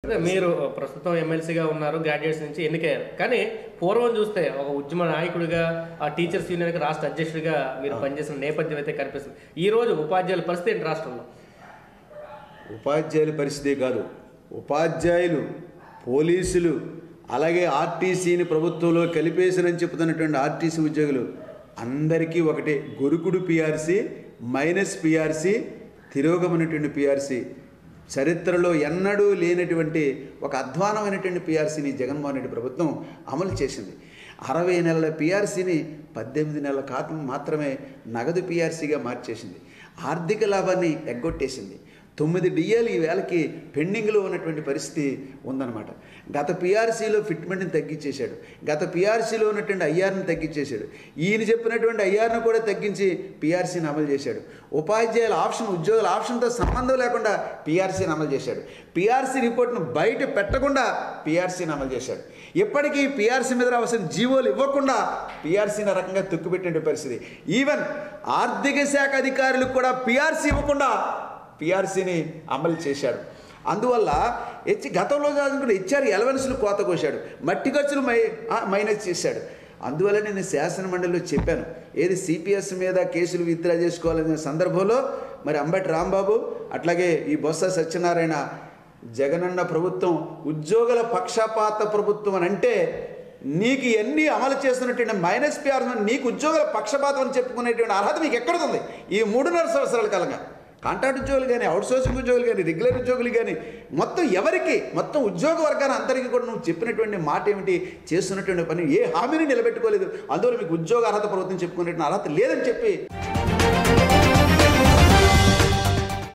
అదే మీరు ప్రస్తుతం ఎమ్మెల్సీగా ఉన్నారు గ్రాడ్యుయేట్స్ నుంచి ఎన్నికయ్యారు కానీ పూర్వం చూస్తే ఒక ఉద్యమ నాయకుడిగా ఆ టీచర్స్ యూనియన్కి రాష్ట్ర అధ్యక్షుడిగా మీరు పనిచేసిన నేపథ్యం అయితే కనిపిస్తుంది ఈ రోజు ఉపాధ్యాయుల పరిస్థితి ఏంటి రాష్ట్రంలో ఉపాధ్యాయుల పరిస్థితి కాదు ఉపాధ్యాయులు పోలీసులు అలాగే ఆర్టీసీని ప్రభుత్వంలో కలిపేసినని చెప్తున్నటువంటి ఆర్టీసీ ఉద్యోగులు అందరికీ ఒకటే గొరుకుడు పిఆర్సీ మైనస్ పిఆర్సీ తిరోగమనటువంటి పిఆర్సీ చరిత్రలో ఎన్నడూ లేనటువంటి ఒక అధ్వానమైనటువంటి పిఆర్సీని జగన్మోహన్ రెడ్డి ప్రభుత్వం అమలు చేసింది అరవై నెలల పిఆర్సీని పద్దెనిమిది నెలల కాలం మాత్రమే నగదు పిఆర్సీగా మార్చేసింది ఆర్థిక లాభాన్ని ఎగ్గొట్టేసింది తొమ్మిది డిఏలు ఈ వేళకి పెండింగ్లో ఉన్నటువంటి పరిస్థితి ఉందన్నమాట గత పిఆర్సీలో ఫిట్మెంట్ని తగ్గించేశాడు గత పిఆర్సీలో ఉన్నటువంటి ఐఆర్ని తగ్గించేశాడు ఈయన చెప్పినటువంటి ఐఆర్ను కూడా తగ్గించి పిఆర్సీని అమలు చేశాడు ఉపాధ్యాయుల ఆప్షన్ ఉద్యోగుల ఆప్షన్తో సంబంధం లేకుండా పిఆర్సీని అమలు చేశాడు పిఆర్సీ రిపోర్ట్ను బయట పెట్టకుండా పిఆర్సీని అమలు చేశాడు ఇప్పటికీ పిఆర్సీ మీద రావాల్సిన జీవోలు ఇవ్వకుండా పిఆర్సీని రకంగా తొక్కుపెట్టిన పరిస్థితి ఈవెన్ ఆర్థిక శాఖ అధికారులకు కూడా పిఆర్సీ ఇవ్వకుండా పిఆర్సీని అమలు చేశాడు అందువల్ల హెచ్ గతంలో చదువుకున్న హెచ్ఆర్ ఎలవెన్స్లు కోత కోశాడు మట్టి ఖర్చులు మై ఆ, మైనస్ చేశాడు అందువల్ల నేను శాసన మండలిలో చెప్పాను ఏది సిపిఎస్ మీద కేసులు విత్డ్రా చేసుకోవాలనే సందర్భంలో మరి అంబటి రాంబాబు అట్లాగే ఈ బొత్స సత్యనారాయణ జగనన్న ప్రభుత్వం ఉద్యోగుల పక్షపాత ప్రభుత్వం అని అంటే నీకు ఎన్ని అమలు చేస్తున్నటువంటి మైనస్ పిఆర్ నీకు ఉద్యోగుల పక్షపాతం అని చెప్పుకునేటువంటి అర్హత మీకు ఎక్కడ ఉంది ఈ మూడున్నర సంవత్సరాల కాలంగా కాంట్రాక్ట్ ఉద్యోగులు కానీ అవుట్సోర్సింగ్ ఉద్యోగులు కానీ రెగ్యులర్ ఉద్యోగులు కానీ మొత్తం ఎవరికి మొత్తం ఉద్యోగ వర్గాన్ని అందరికీ కూడా నువ్వు చెప్పినటువంటి మాట ఏమిటి చేస్తున్నటువంటి పని ఏ హామీని నిలబెట్టుకోలేదు అందువల్ల మీకు ఉద్యోగ అర్హత ప్రభుత్వం చెప్పుకునేటువంటి అర్హత లేదని చెప్పి